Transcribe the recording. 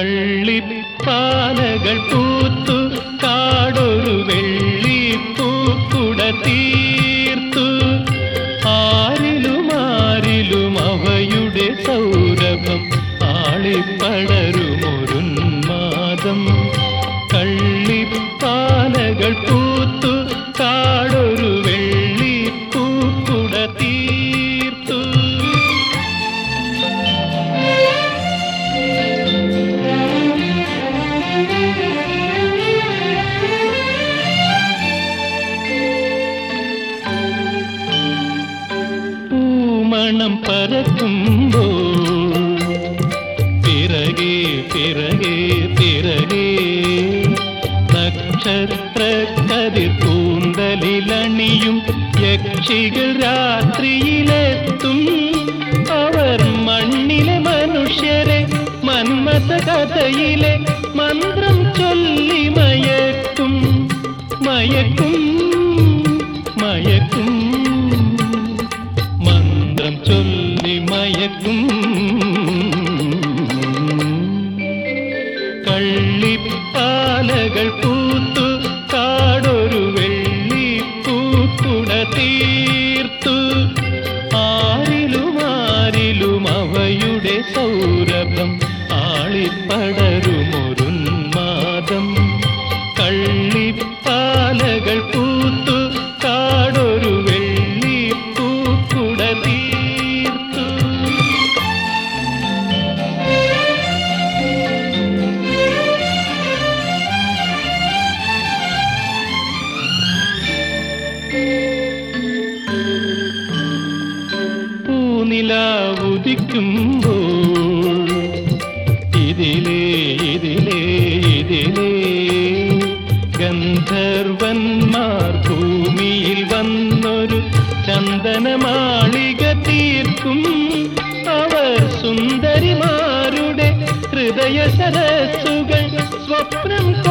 കള്ളിപ്പാലകൾ പൂത്തു കാടൊരു വെള്ളി പൂക്കുട തീർത്തു ആരിലും ആരിലും അവയുടെ സൗരഭം ആളിപ്പടരുമൊരുന്മാദം കള്ളിപ്പാലകൾ പൂത്തു കാടൊരു വെള്ളി പൂക്കുട തീർത്തു പൂമണം പരക്കുമ്പോൾ പിറകെ പിറകെ പിറകെ നക്ഷത്ര കതിർ കൂന്തലിലണിയും യക്ഷികൾ രാത്രിയിലെത്തും അവർ മണ്ണിലെ മനുഷ്യരെ മന്മത കഥയിലെ മന്ത്രം ചൊല്ലി മയക്കും മയക്കും മയക്കും മന്ത്രം ചൊല്ലി മയക്കും കള്ളിപ്പാലകൾ പൂത്തു കാടൊരു വെള്ളി പൂക്കുട തീർത്തു ആരിലും ആരിലും അവയുടെ സൗരഭം ആളിപ്പടരുമൊരുന്മാദം കള്ളിപ്പാലകൾ പൂത്തു കാടൊരു വെള്ളി പൂക്കുട തീർത്തു പൂനിലാവുദിക്കുമ്പോൾ ഇതിലേ ഇതിലേ ഇതിലേ ഗന്ധർവന്മാർ ഭൂമിയിൽ വന്നൊരു ചന്ദനമാളിക തീർക്കും അവർ സുന്ദരിമാരുടെ ഹൃദയ സരസുകൾ സ്വപ്നം